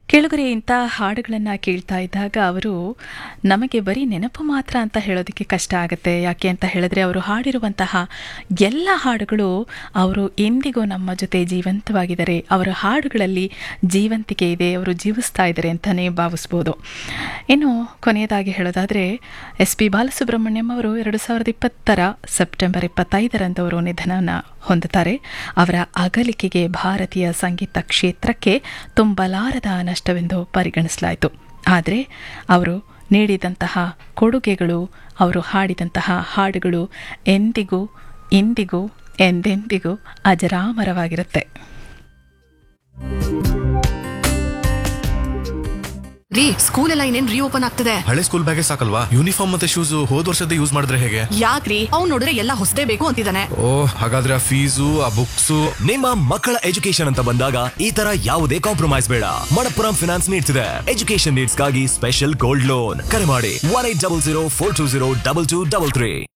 ಕೆಳಗರೆ ಇಂಥ ಹಾಡುಗಳನ್ನು ಕೇಳ್ತಾ ಇದ್ದಾಗ ಅವರು ನಮಗೆ ಬರೀ ನೆನಪು ಮಾತ್ರ ಅಂತ ಹೇಳೋದಕ್ಕೆ ಕಷ್ಟ ಆಗುತ್ತೆ ಯಾಕೆ ಅಂತ ಹೇಳಿದ್ರೆ ಅವರು ಹಾಡಿರುವಂತಹ ಎಲ್ಲ ಹಾಡುಗಳು ಅವರು ಎಂದಿಗೂ ನಮ್ಮ ಜೊತೆ ಜೀವಂತವಾಗಿದ್ದಾರೆ ಅವರ ಹಾಡುಗಳಲ್ಲಿ ಜೀವಂತಿಕೆ ಇದೆ ಅವರು ಜೀವಿಸ್ತಾ ಇದ್ದಾರೆ ಅಂತಲೇ ಭಾವಿಸ್ಬೋದು ಇನ್ನು ಕೊನೆಯದಾಗಿ ಹೇಳೋದಾದರೆ ಎಸ್ ಪಿ ಬಾಲಸುಬ್ರಹ್ಮಣ್ಯಂ ಅವರು ಎರಡು ಸಾವಿರದ ಇಪ್ಪತ್ತರ ಸೆಪ್ಟೆಂಬರ್ ಇಪ್ಪತ್ತೈದರಂದು ಅವರು ನಿಧನನ ಹೊಂದುತ್ತಾರೆ ಅವರ ಅಗಲಿಕೆಗೆ ಭಾರತೀಯ ಸಂಗೀತ ಕ್ಷೇತ್ರಕ್ಕೆ ತುಂಬಲಾರದ ನಷ್ಟವೆಂದು ಪರಿಗಣಿಸಲಾಯಿತು ಆದರೆ ಅವರು ನೀಡಿದಂತಹ ಕೊಡುಗೆಗಳು ಅವರು ಹಾಡಿದಂತಹ ಹಾಡುಗಳು ಎಂದಿಗೂ ಇಂದಿಗೂ ಎಂದೆಂದಿಗೂ ಅಜರಾಮರವಾಗಿರುತ್ತೆ ರೀ ಸ್ಕೂಲ್ ಎಲ್ಲ ಇನ್ನೇನ್ ರೀಓಪನ್ ಆಗ್ತದೆ ಹಳೆ ಸ್ಕೂಲ್ ಬ್ಯಾಗೇ ಸಾಕಲ್ವಾ ಯೂನಿಫಾರ್ಮ್ ಮತ್ತೆ ಶೂಸ್ ಹೋದ್ ವರ್ಷದ ಯೂಸ್ ಮಾಡಿದ್ರೆ ಹೇಗೆ ಯಾಕ್ರಿ ಅವ್ನ್ ನೋಡಿದ್ರೆ ಎಲ್ಲ ಹೊಸದೇ ಬೇಕು ಅಂತಿದ್ದಾನೆ ಓ ಹಾಗಾದ್ರೆ ಆ ಫೀಸು ಆ ಬುಕ್ಸು ನಿಮ್ಮ ಮಕ್ಕಳ ಎಜುಕೇಶನ್ ಅಂತ ಬಂದಾಗ ಈ ತರ ಯಾವುದೇ ಕಾಂಪ್ರಮೈಸ್ ಬೇಡ ಮಣಪ್ಪುರಂ ಫಿನಾನ್ಸ್ ನೀಡ್ಸ್ ಇದೆ ಎಜುಕೇಶನ್ ನೀಡ್ಸ್ ಗಾಗಿ ಸ್ಪೆಷಲ್ ಗೋಲ್ಡ್ ಲೋನ್ ಕರೆ ಮಾಡಿ one eight double zero four two zero double two double three